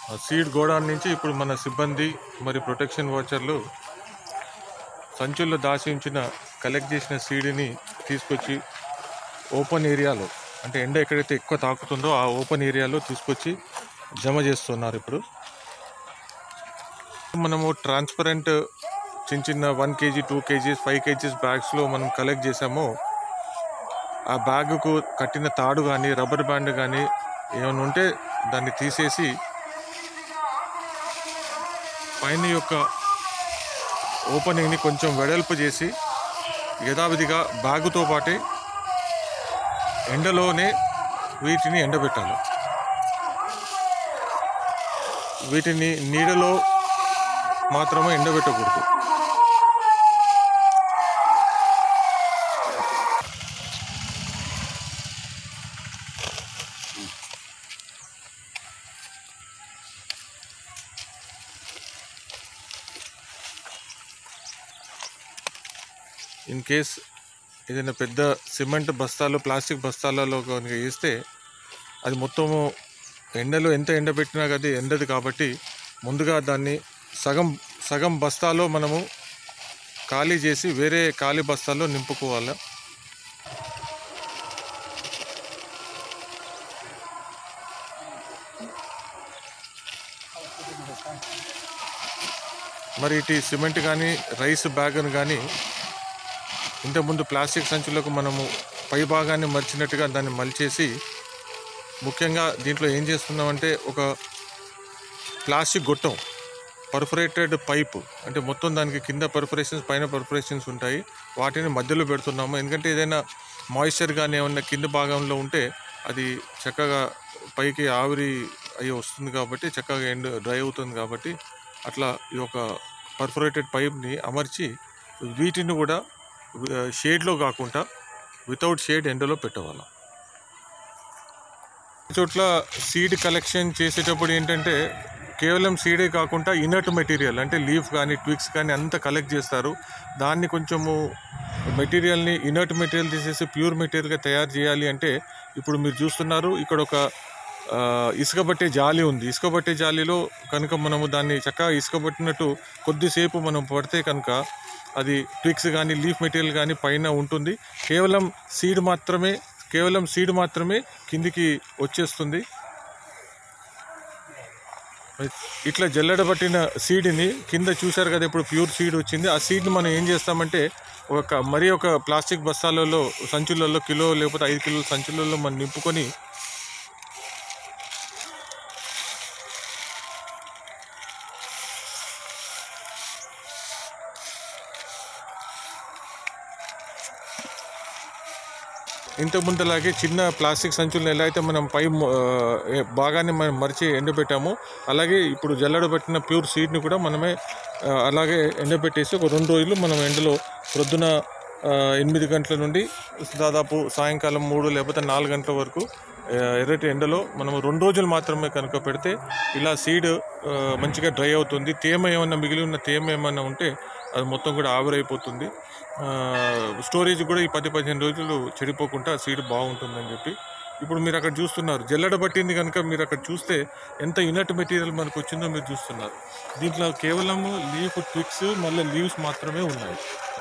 ఆ seed godown నుంచి ఇప్పుడు మన సిబ్బంది మరి ప్రొటెక్షన్ వాచర్లు సంచుల్లో దాచి ఉంచిన కలెక్ట్ చేసిన సీడ్ని తీసుకొచ్చి ఓపెన్ ఏరియాలో అంటే ఎండ ఎక్కడైతే ఎక్కువ తాకుతుందో ఆ ఓపెన్ ఏరియాలో తీసుకొచ్చి జమ చేస్తున్నారు ఇప్పుడు మనము ట్రాన్స్పరెంట్ చిన్న చిన్న one KG two KGs five KGs బ్యాగ్స్లో మనం కలెక్ట్ చేసామో ఆ బ్యాగుకు కట్టిన తాడు కానీ రబ్బర్ బ్యాండ్ కానీ ఏమైనా ఉంటే దాన్ని తీసేసి పైన యొక్క ఓపెనింగ్ని కొంచెం వెడల్పు చేసి యథావిధిగా బ్యాగుతో పాటే ఎండలోనే వీటిని ఎండబెట్టాలి వీటిని నీడలో మాత్రమే ఎండబెట్టకూడదు ఇన్ కేస్ ఏదైనా పెద్ద సిమెంట్ బస్తాలు ప్లాస్టిక్ బస్తాలలో కనుక వేస్తే అది మొత్తము ఎండలో ఎంత ఎండబెట్టినా అది ఎండదు కాబట్టి ముందుగా దాన్ని సగం సగం బస్తాలో మనము ఖాళీ చేసి వేరే ఖాళీ బస్తాల్లో నింపుకోవాలి మరి ఇటు సిమెంట్ కానీ రైస్ బ్యాగ్ను కానీ ఇంతకుముందు ప్లాస్టిక్ సంచులకు మనము పై భాగాన్ని మర్చినట్టుగా దాన్ని మలిచేసి ముఖ్యంగా దీంట్లో ఏం చేస్తున్నామంటే ఒక ప్లాస్టిక్ గొట్టం పర్ఫరేటెడ్ పైపు అంటే మొత్తం దానికి కింద పర్ఫరేషన్స్ పైన పర్ఫరేషన్స్ ఉంటాయి వాటిని మధ్యలో పెడుతున్నాము ఎందుకంటే ఏదైనా మాయిశ్చర్ కానీ ఏమన్నా కింద భాగంలో ఉంటే అది చక్కగా పైకి ఆవిరి అయ్యి వస్తుంది కాబట్టి చక్కగా ఎండ్ డ్రై అవుతుంది కాబట్టి అట్లా ఈ యొక్క పర్ఫరేటెడ్ పైప్ని అమర్చి వీటిని కూడా షేడ్లో కాకుండా వితౌట్ షేడ్ ఎండలో పెట్టవాలి చోట్ల సీడ్ కలెక్షన్ చేసేటప్పుడు ఏంటంటే కేవలం సీడే కాకుండా ఇనర్ట్ మెటీరియల్ అంటే లీఫ్ కానీ ట్విక్స్ కానీ అంతా కలెక్ట్ చేస్తారు దాన్ని కొంచెము మెటీరియల్ని ఇనర్ట్ మెటీరియల్ తీసేసి ప్యూర్ మెటీరియల్గా తయారు చేయాలి అంటే ఇప్పుడు మీరు చూస్తున్నారు ఇక్కడ ఒక ఆ, ఇసుక పట్టే జాలి ఉంది ఇసుక పట్టే జాలీలో కనుక మనము దాన్ని చక్కగా ఇసుక పట్టినట్టు కొద్దిసేపు మనం పడితే కనుక అది ట్విక్స్ కానీ లీఫ్ మెటీరియల్ కానీ పైన ఉంటుంది కేవలం సీడ్ మాత్రమే కేవలం సీడ్ మాత్రమే కిందికి వచ్చేస్తుంది ఇట్లా జల్లెడబట్టిన సీడ్ని కింద చూశారు కదా ఇప్పుడు ప్యూర్ సీడ్ వచ్చింది ఆ సీడ్ని మనం ఏం చేస్తామంటే ఒక మరి ఒక ప్లాస్టిక్ బస్తాలలో సంచులలో కిలో లేకపోతే ఐదు కిలోల సంచులలో మనం నింపుకొని ఇంతకు ముందులాగే చిన్న ప్లాస్టిక్ సంచులను ఎలా అయితే మనం పై మ- ఆ, ఏ- భాగాన్ని మనం మరిచి ఎండబెట్టామో అలాగే ఇప్పుడు జల్లడబెట్టిన ప్యూర్ సీడ్ని కూడా మనమే ఆ, అలాగే ఎండబెట్టేసి ఒక రెండు రోజులు మనం ఎండలో ప్రొద్దున ఆ, ఎనిమిది గంటల నుండి దాదాపు సాయంకాలం మూడు లేకపోతే నాలుగు గంటల వరకు ఆ, ఎర్రటి ఎండలో మనం రెండు రోజులు మాత్రమే కనుక పెడితే ఇలా సీడ్ ఆ, మంచిగా డ్రై అవుతుంది తేమ ఏమన్నా మిగిలి ఉన్న తేమ ఏమన్నా ఉంటే అది మొత్తం కూడా ఆవిరైపోతుంది ఆ, స్టోరేజ్ కూడా ఈ పది పదిహేను రోజులు చెడిపోకుండా సీడ్ బాగుంటుందని చెప్పి ఇప్పుడు మీరు అక్కడ చూస్తున్నారు జల్లెడ పట్టింది కనుక మీరు అక్కడ చూస్తే ఎంత ఇనట్ మెటీరియల్ మనకు వచ్చిందో మీరు చూస్తున్నారు దీంట్లో కేవలం లీఫ్ ట్విక్స్ మళ్ళీ లీవ్స్ మాత్రమే ఉన్నాయి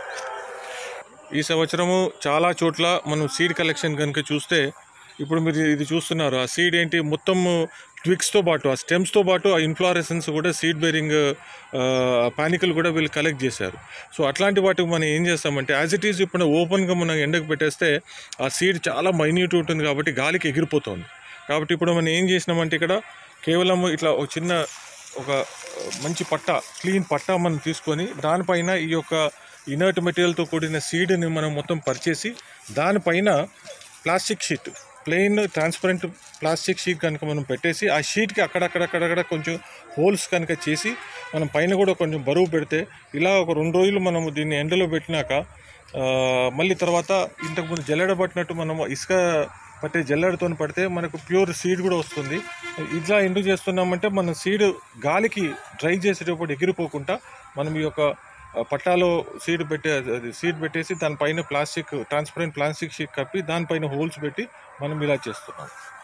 ఈ సంవత్సరము చాలా చోట్ల మనం సీడ్ కలెక్షన్ కనుక చూస్తే ఇప్పుడు మీరు ఇది చూస్తున్నారు ఆ సీడ్ ఏంటి మొత్తం ట్విక్స్తో పాటు ఆ స్టెమ్స్తో పాటు ఆ ఇన్ఫ్లారెసెన్స్ కూడా సీడ్ బేరింగ్ పానికలు కూడా వీళ్ళు కలెక్ట్ చేశారు సో అట్లాంటి వాటికి మనం ఏం చేస్తామంటే యాజ్ ఇట్ ఈజ్ ఇప్పుడు ఓపెన్గా మనం ఎండకు పెట్టేస్తే ఆ సీడ్ చాలా మైన్యూట్ ఉంటుంది కాబట్టి గాలికి ఎగిరిపోతుంది కాబట్టి ఇప్పుడు మనం ఏం చేసినామంటే ఇక్కడ కేవలం ఇట్లా ఒక చిన్న ఒక మంచి పట్ట క్లీన్ పట్ట మనం తీసుకొని దానిపైన ఈ యొక్క ఇనర్ట్ మెటీరియల్తో కూడిన సీడ్ని మనం మొత్తం పరిచేసి దానిపైన plastic sheet plain transparent plastic sheet కనుక మనం పెట్టేసి ఆ షీట్కి అక్కడక్కడక్కడక్కడ కొంచెం హోల్స్ కనుక చేసి మనం పైన కూడా కొంచెం బరువు పెడితే ఇలా ఒక రెండు రోజులు మనము దీన్ని ఎండలో పెట్టినాక ఆ, మళ్ళీ తర్వాత ఇంతకుముందు జల్లెడ పట్టినట్టు మనం ఇసుక పట్టే జల్లెడతో పడితే మనకు ప్యూర్ సీడ్ కూడా వస్తుంది ఇట్లా ఎందుకు చేస్తున్నామంటే మన సీడ్ గాలికి డ్రై చేసేటప్పుడు ఎగిరిపోకుండా మనం ఈ యొక్క ఆ, పట్టాలో సీడ్ పెట్టే అది సీడ్ పెట్టేసి దానిపైన ప్లాస్టిక్ ట్రాన్స్పరెంట్ ప్లాస్టిక్ షీట్ కప్పి దానిపైన హోల్స్ పెట్టి మనం ఇలా చేస్తున్నాం